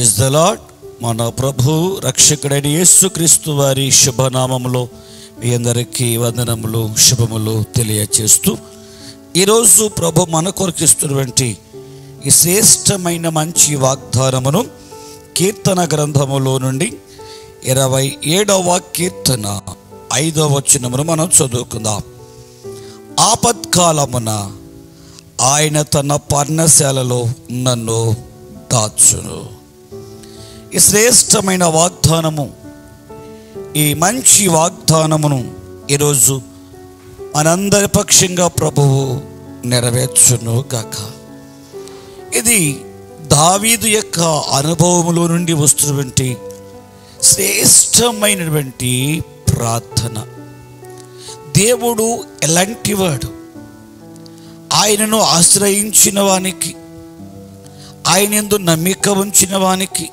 praise the lord మన ప్రభు రక్షకుడైన యేసుక్రీస్తు వారి శుభనామములో మీ అందరికీ వందనములు శుభములు తెలియచేస్తూ ఈరోజు ప్రభు మన కొరకిస్తున్నటువంటి ఈ శ్రేష్టమైన మంచి వాగ్దానమును కీర్తన గ్రంథములో నుండి ఇరవై ఏడవ కీర్తన ఐదవ వచనమును మనం చదువుకుందాం ఆపత్కాలమున ఆయన తన పర్ణశాలలో నన్ను దాచును ఈ శ్రేష్టమైన వాగ్దానము ఈ మంచి వాగ్దానమును ఈరోజు మనందరి పక్షంగా ప్రభువు నెరవేర్చును గాక ఇది దావీదు యొక్క అనుభవములో నుండి వస్తున్నటువంటి శ్రేష్టమైనటువంటి ప్రార్థన దేవుడు ఎలాంటివాడు ఆయనను ఆశ్రయించిన వానికి ఆయన ఎందు నమ్మిక ఉంచిన వానికి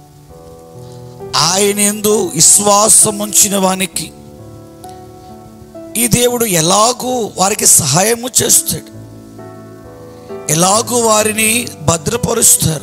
ఆయన ఎందు విశ్వాసం ఉంచిన వానికి ఈ దేవుడు ఎలాగూ వారికి సహాయము చేస్తాడు ఎలాగూ వారిని భద్రపరుస్తారు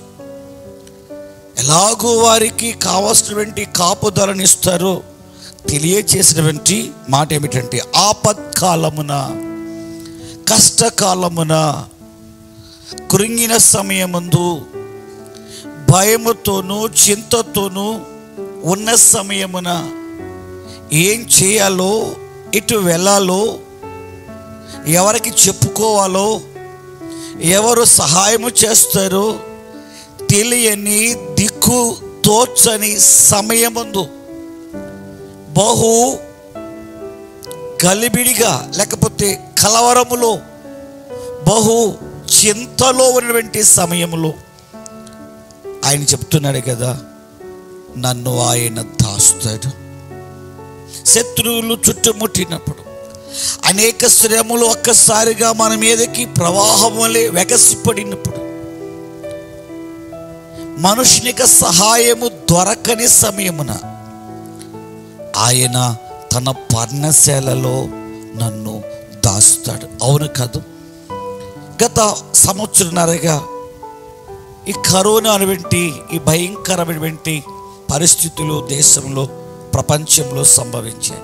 ఎలాగూ వారికి కావలసినటువంటి కాపుదలను ఇస్తారో తెలియచేసినటువంటి మాట ఏమిటంటే ఆపత్కాలమున కష్టకాలమున కృంగిన సమయమందు భయముతోనూ చింతతోనూ ఉన్న సమయమున ఏం చేయాలో ఇటు వెళ్ళాలో ఎవరికి చెప్పుకోవాలో ఎవరు సహాయము చేస్తారో తెలియని దిక్కు తోచని సమయముందు బహు గలిబిడిగా లేకపోతే కలవరములో బహు చింతలో ఉన్నటువంటి సమయంలో ఆయన చెప్తున్నాడు కదా నన్ను ఆయన దాస్తాడు శత్రువులు చుట్టుముట్టినప్పుడు అనేక శ్రమలు ఒక్కసారిగా మన మీదకి ప్రవాహం వలె వెగసిపడినప్పుడు మనుషునిక సహాయము దొరకని సమయమున ఆయన తన పర్ణశాలలో నన్ను దాస్తాడు అవును కాదు గత సంవత్సరన్నరగా ఈ కరోనా అనేటువంటి ఈ భయంకరమైనటువంటి పరిస్థితులు దేశంలో ప్రపంచంలో సంభవించాయి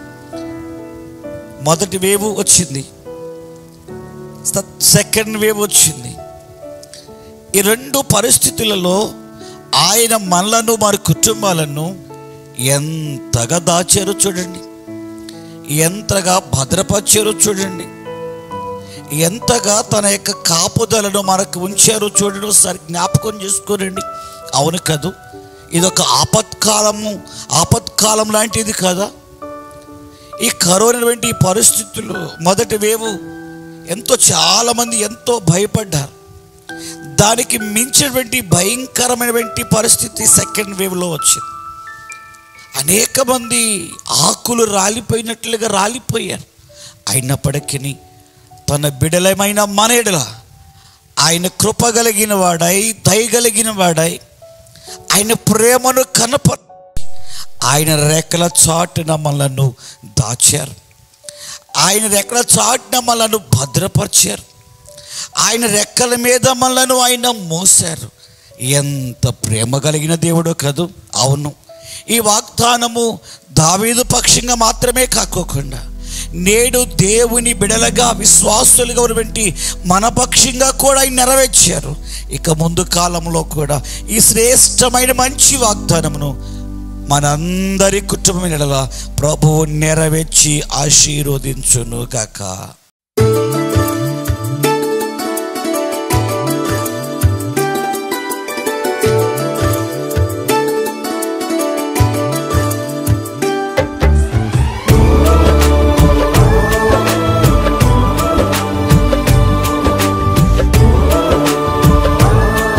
మొదటి వేవ్ వచ్చింది స- సెకండ్ వేవ్ వచ్చింది ఈ రెండు పరిస్థితులలో ఆయన మనలను వారి కుటుంబాలను ఎంతగా దాచారో చూడండి ఎంతగా భద్రపరిచారో చూడండి ఎంతగా తన యొక్క కాపుదలను మనకు ఉంచారో చూడండి ఒకసారి జ్ఞాపకం చేసుకోరండి అవును కదూ ఇదొక ఆపత్కాలము ఆపత్కాలం లాంటిది కదా ఈ కరోనా వంటి ఈ పరిస్థితులు మొదటి వేవు ఎంతో చాలామంది ఎంతో భయపడ్డారు దానికి మించినటువంటి భయంకరమైనటువంటి పరిస్థితి సెకండ్ వేవ్లో వచ్చింది అనేక మంది ఆకులు రాలిపోయినట్లుగా రాలిపోయారు అయినప్పటికీ తన బిడలమైన మన ఎడల ఆయన కృప కలిగిన వాడై దయగలిగిన వాడై ఆయన ప్రేమను కనప ఆయన రెక్కల చాటున మనలను దాచారు ఆయన రెక్కల చాటున మనలను భద్రపరిచారు ఆయన రెక్కల మీద మనలను ఆయన మోసారు ఎంత ప్రేమ కలిగిన దేవుడో కదూ అవును ఈ వాగ్దానము దావీదు పక్షంగా మాత్రమే కాకోకుండా నేడు దేవుని బిడలగా విశ్వాసులుగా ఉన్నటువంటి మన పక్షంగా కూడా ఆయన నెరవేర్చారు ఇక ముందు కాలంలో కూడా ఈ శ్రేష్టమైన మంచి వాగ్దానమును మనందరి కుటుంబం ప్రభువు నెరవేర్చి ఆశీర్వదించును గాక